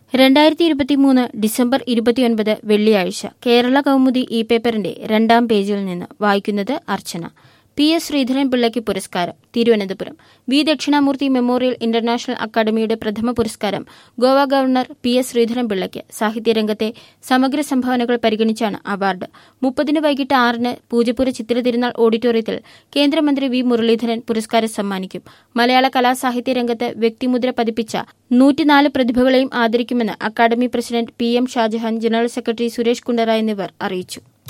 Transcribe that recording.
രണ്ടായിരത്തി ഇരുപത്തിമൂന്ന് ഡിസംബർ ഇരുപത്തിയൊൻപത് വെള്ളിയാഴ്ച കേരള കൗമുദി ഇ പേപ്പറിന്റെ രണ്ടാം പേജിൽ നിന്ന് വായിക്കുന്നത് അർച്ചന പി എസ് ശ്രീധരൻ പിള്ളയ്ക്ക് പുരസ്കാരം Thiruvananthapuram V Dakshinamoorthy memorial international അക്കാദമിയുടെ പ്രഥമ പുരസ്കാരം Goa governor P S Sreedharan പിള്ളയ്ക്ക് സാഹിത്യരംഗത്തെ സമഗ്ര സംഭാവനകൾ പരിഗണിച്ചാണ് അവാർഡ് മുപ്പതിന് വൈകിട്ട് ആറിന് പൂജപ്പുര ചിത്തിര തിരുനാൾ ഓഡിറ്റോറിയത്തിൽ കേന്ദ്രമന്ത്രി വി മുരളീധരൻ പുരസ്കാരം സമ്മാനിക്കും മലയാള കലാസാഹിത്യ രംഗത്ത് വ്യക്തിമുദ്ര പതിപ്പിച്ച നൂറ്റിനാല് പ്രതിഭകളെയും ആദരിക്കുമെന്ന് അക്കാദമി president P M Shajahan general secretary Suresh Kundara എന്നിവർ അറിയിച്ചു